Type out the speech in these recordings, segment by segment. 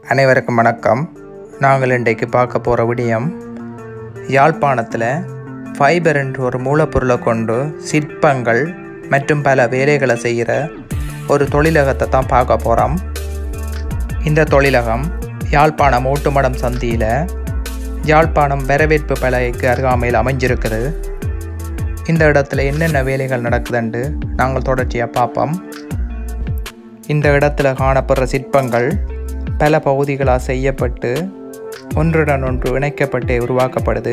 அனைவருக்கும் வணக்கம் நாங்கள் இன்றைக்கு பார்க்க போகிற விடயம் யாழ்ப்பாணத்தில் ஃபைபர் என்ற ஒரு மூலப்பொருளை கொண்டு சிற்பங்கள் மற்றும் பல வேலைகளை செய்கிற ஒரு தொழிலகத்தை தான் பார்க்க போகிறோம் இந்த தொழிலகம் யாழ்ப்பாணம் ஓட்டுமடம் சந்தியில் யாழ்ப்பாணம் வரவேற்பு பலகைக்கு அருகாமையில் அமைஞ்சிருக்குது இந்த இடத்துல என்னென்ன வேலைகள் நடக்குதுண்டு நாங்கள் தொடர்ச்சியாக பார்ப்போம் இந்த இடத்துல காணப்படுற சிற்பங்கள் பல பகுதிகளாக செய்யப்பட்டு ஒன்றுடன் ஒன்று இணைக்கப்பட்டு உருவாக்கப்படுது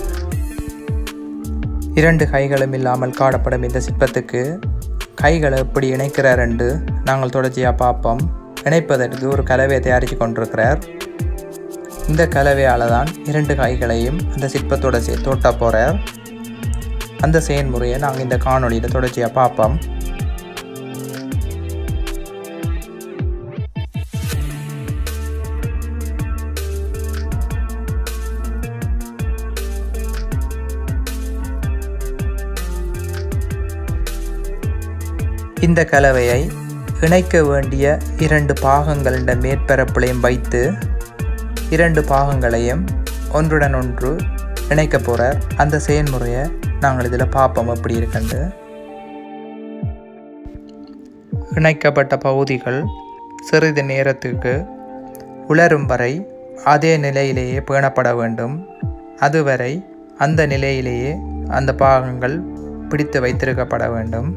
இரண்டு கைகளும் இல்லாமல் காணப்படும் இந்த சிற்பத்துக்கு கைகளை எப்படி இணைக்கிறார் என்று நாங்கள் தொடர்ச்சியாக பார்ப்போம் இணைப்பதற்கு ஒரு கலவையை தயாரித்து கொண்டிருக்கிறார் இந்த கலவையால் தான் இரண்டு கைகளையும் அந்த சிற்பத்தோட சேர்த்து ஒட்ட போகிறார் அந்த செயல்முறையை நாங்கள் இந்த காணொளியில் தொடர்ச்சியாக பார்ப்போம் இந்த கலவையை இணைக்க வேண்டிய இரண்டு பாகங்களின் மேற்பரப்பிலையும் வைத்து இரண்டு பாகங்களையும் ஒன்றுடன் ஒன்று இணைக்க போகிறார் அந்த செயல்முறையை நாங்கள் இதில் பார்ப்போம் எப்படி இருக்குண்டு இணைக்கப்பட்ட பகுதிகள் சிறிது நேரத்துக்கு உலரும் வரை அதே நிலையிலேயே பேணப்பட வேண்டும் அதுவரை அந்த நிலையிலேயே அந்த பாகங்கள் பிடித்து வைத்திருக்கப்பட வேண்டும்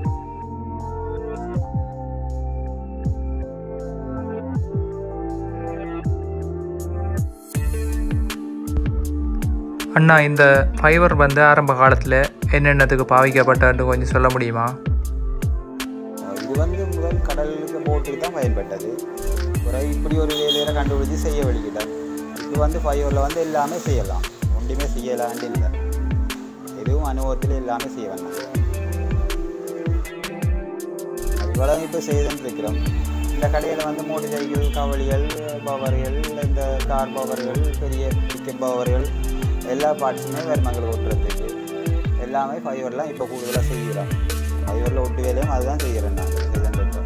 அண்ணா இந்த ஃபைபர் வந்து ஆரம்ப காலத்தில் என்னென்னத்துக்கு பாவிக்கப்பட்டன்னு கொஞ்சம் சொல்ல முடியுமா இது வந்து முதல் கடலுக்கு போட்டுக்கு தான் பயன்பட்டது பிறகு இப்படி ஒரு வேலையில கண்டுபிடிச்சு செய்ய வெளியிட்டார் இது வந்து ஃபைவரில் வந்து எல்லாமே செய்யலாம் ஒன்றுமே செய்யலான்னு இல்லை எதுவும் அனுபவத்தில் எல்லாமே செய்ய வேண்டாம் இவ்வளவு இப்போ செய்துன்னு இருக்கிறோம் இந்த கடையில் வந்து மோட்டர் சைக்கிள் கவலிகள் பவர்கள் இந்த கார் பவர்கள் பெரிய பிக்கப் பவர்கள் எல்லா பார்ட்ஸுமே வேறு மகள் ஓட்டுறதுக்கு எல்லாமே ஃபைவர்லாம் இப்போ கூடுதலாக செய்கிறோம் ஃபைவரில் ஒட்டு வேலையும் அதுதான் செய்கிறோம் நாங்கள் செய்துருக்கோம்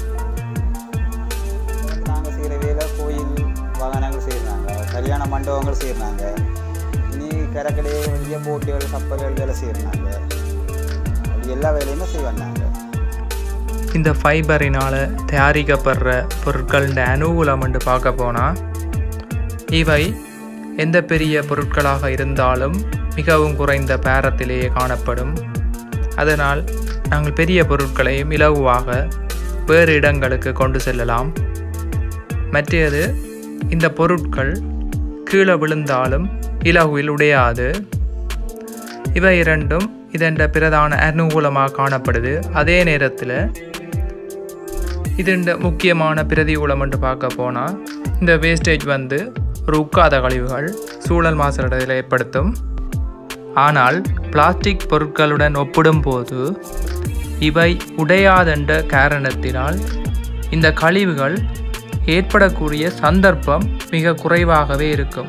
நாங்கள் செய்கிற வேலை கோயில் வாகனங்கள் செய்கிறாங்க கல்யாண மண்டபங்கள் செய்கிறாங்க இனி கரக்கடை வெளியே போட்டுகள் கப்பல்கள் வேலை செய்கிறாங்க அப்படி எல்லா வேலையுமே செய்வோம் நாங்கள் இந்த ஃபைபரினால் தயாரிக்கப்படுற பொருட்களின் அனுகூலம் என்று பார்க்க போனால் இவை எந்த பெரிய பொருட்களாக இருந்தாலும் மிகவும் குறைந்த பேரத்திலேயே காணப்படும் அதனால் நாங்கள் பெரிய பொருட்களையும் இலகுவாக வேறு இடங்களுக்கு கொண்டு செல்லலாம் மற்றது இந்த பொருட்கள் கீழே விழுந்தாலும் இலகுவில் உடையாது இவை இரண்டும் இதன் பிரதான அனுகூலமாக காணப்படுது அதே நேரத்தில் இதன் முக்கியமான பிரதிகூலம் என்று பார்க்க போனால் இந்த வேஸ்டேஜ் வந்து ஒரு உட்காத கழிவுகள் சூழல் மாசடைதலை ஏற்படுத்தும் ஆனால் பிளாஸ்டிக் பொருட்களுடன் ஒப்பிடும்போது இவை உடையாதென்ற காரணத்தினால் இந்த கழிவுகள் ஏற்படக்கூடிய சந்தர்ப்பம் மிக குறைவாகவே இருக்கும்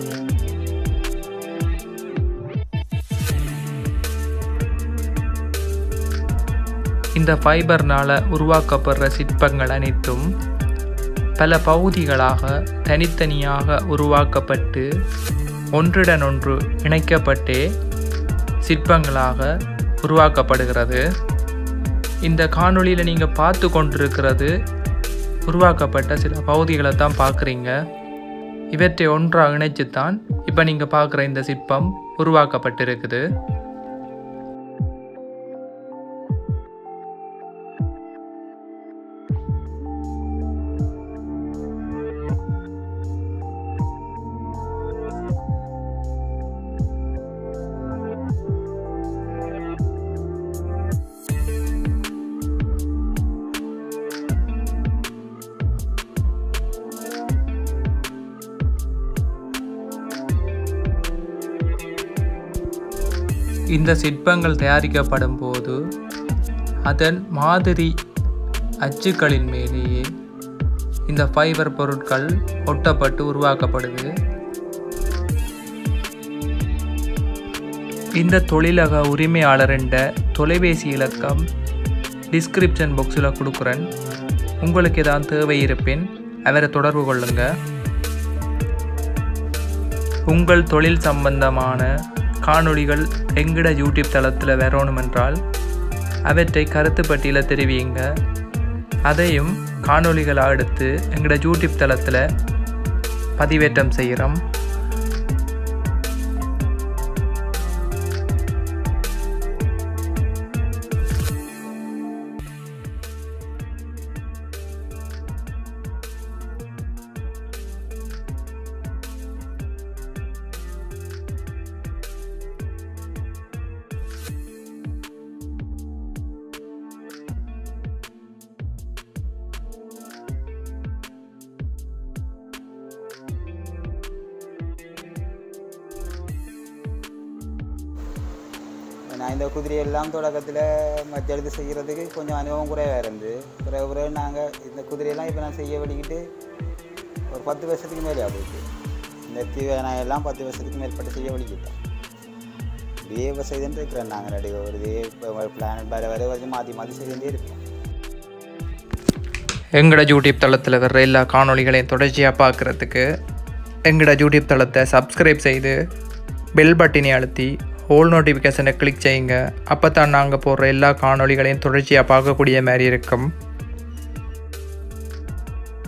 இந்த ஃபைபர்னால் உருவாக்கப்படுற சிற்பங்கள் அனைத்தும் பல பகுதிகளாக தனித்தனியாக உருவாக்கப்பட்டு ஒன்றுடன் ஒன்று இணைக்கப்பட்டே சிற்பங்களாக உருவாக்கப்படுகிறது இந்த காணொளியில் நீங்கள் பார்த்து கொண்டிருக்கிறது உருவாக்கப்பட்ட சில பகுதிகளை தான் பார்க்குறீங்க இவற்றை ஒன்றாக இணைச்சு தான் இப்போ நீங்கள் பார்க்குற இந்த சிற்பம் உருவாக்கப்பட்டிருக்குது இந்த சிற்பங்கள் தயாரிக்கப்படும் போது அதன் மாதிரி அச்சுக்களின் மேலேயே இந்த ஃபைபர் பொருட்கள் ஒட்டப்பட்டு உருவாக்கப்படுது இந்த தொழிலக உரிமையாளரின் தொலைபேசி இலக்கம் டிஸ்கிரிப்ஷன் பாக்ஸில் கொடுக்குறேன் உங்களுக்கு ஏதாவது தேவை இருப்பின் அவரை தொடர்பு கொள்ளுங்க உங்கள் தொழில் சம்பந்தமான காணொளிகள் எங்கட யூடியூப் தளத்தில் வரணும் என்றால் அவற்றை கருத்து பட்டியலில் தெரிவியுங்க அதையும் காணொளிகளாக எடுத்து எங்களோட யூடியூப் தளத்தில் பதிவேற்றம் செய்கிறோம் நான் இந்த குதிரையெல்லாம் தொடக்கத்தில் மச்செடுத்து செய்கிறதுக்கு கொஞ்சம் அனுபவம் குறைவாக இருந்து பிறகு பிறகு நாங்கள் இந்த குதிரையெல்லாம் இப்போ நான் செய்ய வலிக்கிட்டு ஒரு பத்து வருஷத்துக்கு மேலே போயிட்டு இந்த தீவனம் எல்லாம் பத்து வருஷத்துக்கு மேற்பட்டு செய்ய வலிக்கிட்டோம் இதே இப்போ செய்துட்டு இருக்கிறோம் நாங்கள் ரெடி ஒரு இதே இப்போ பிளான் வேறு வேறு வரைக்கும் மாற்றி மாற்றி செய்துட்டே இருப்போம் எங்களோட யூடியூப் தளத்தில் வர்ற எல்லா காணொளிகளையும் தொடர்ச்சியாக பார்க்குறதுக்கு எங்களோட யூடியூப் தளத்தை சப்ஸ்கிரைப் செய்து பெல் பட்டினை அழுத்தி ஹோல் நோட்டிஃபிகேஷனை கிளிக் செய்யுங்க அப்போ தான் நாங்கள் போடுற எல்லா காணொளிகளையும் தொடர்ச்சியாக பார்க்கக்கூடிய மாதிரி இருக்கும்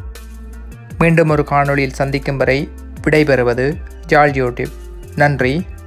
மீண்டும் ஒரு காணொளியில் சந்திக்கும் வரை விடைபெறுவது ஜால் யூடியூப் நன்றி